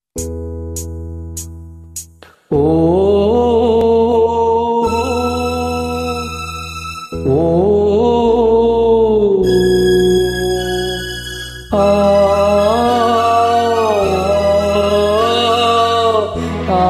ஓ ஓ ஆ ஆ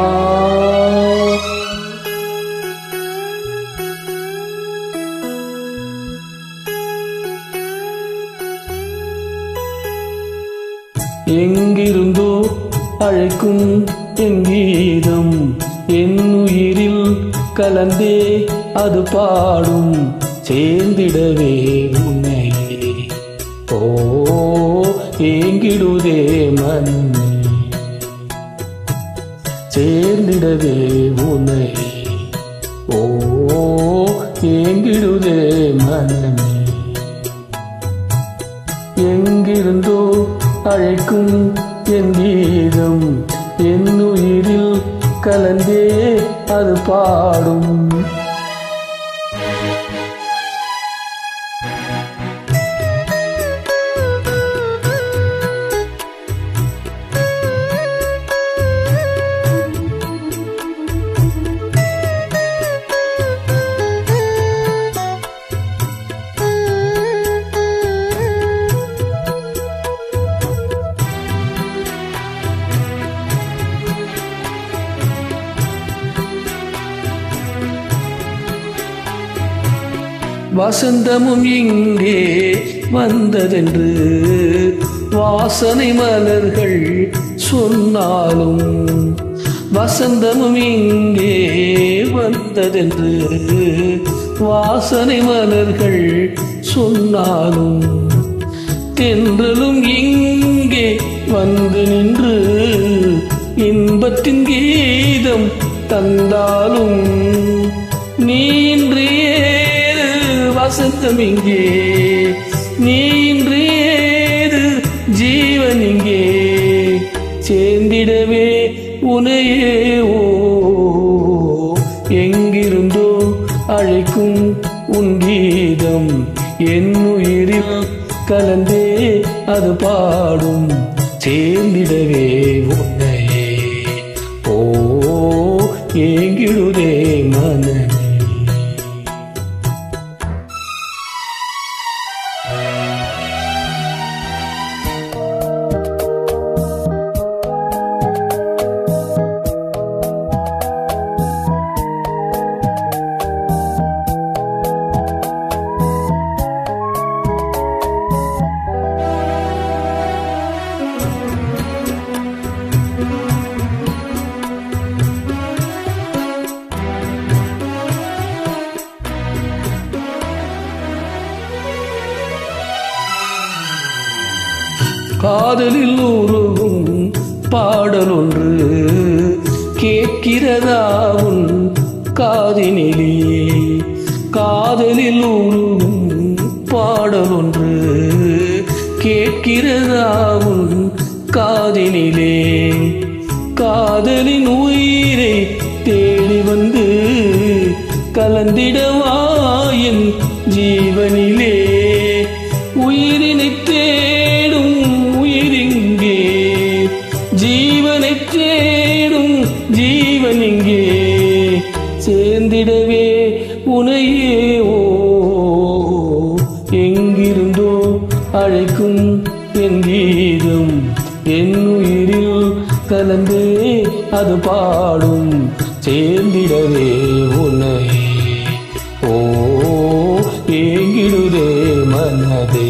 எங்கிருந்தோ அழைக்கும் என் கீதம் என் உயிரில் கலந்தே அது பாடும் சேர்ந்திடவே உன்னை ஓ ஏங்கிடுதே மன்னே சேர்ந்திடவே உன்னை ஓ ஏங்கிடுதே மன்னே எங்கிருந்தோ அழைக்கும் என் கீதம் என் உயிரில் கலந்தே அது பாடும் வசந்தமும் இங்கே வந்ததென்று வாசனை மலர்கள் சொன்னாலும் வசந்தமும் இங்கே வந்ததென்று வாசனை மலர்கள் சொன்னாலும் தென்றலும் இங்கே வந்து நின்று இன்பத்தின் கீதம் தந்தாலும் நீன்று ஏது வசந்தம் இங்கே நீன்று ஏது ஜீவன் இங்கே சேர்ந்திடவே உனையே ஓ எங்கிருந்தோ அழைக்கும் உன் கீதம் என் உயிரில் கலந்தே அது பாடும் சேர்ந்திடவே உன்னையே ஓ ஏங்கிடுதே மனமே காதலில் உருகும் பாடல் ஒன்று கேட்கிறதா உன் காதினிலே காதலில் உருகும் பாடல் ஒன்று கேட்கிறதா உன் காதினிலே காதலின் உயிரை தேடி வந்து கலந்திடவா என் ஜீவனிலே உயிரினை தேடும் உயிரிங்கே ஜீவனை தேடும் ஜீவன் இங்கே சேர்ந்திடவே உனையே ஓ எங்கிருந்தோ அழைக்கும் என் கீதம் என் உயிரில் கலந்தே அது பாடும் சேர்ந்திடவே உன்னை ஓ ஏங்கிடுதே மனதே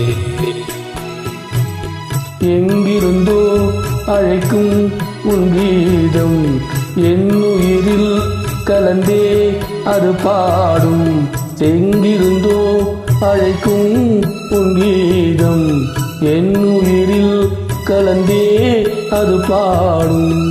எங்கிருந்தோ அழைக்கும் உன் கீதம் என் உயிரில் கலந்தே அது பாடும் எங்கிருந்தோ அழைக்கும் உன் கீதம் என் உயிரில் கலந்தே அது பாடும்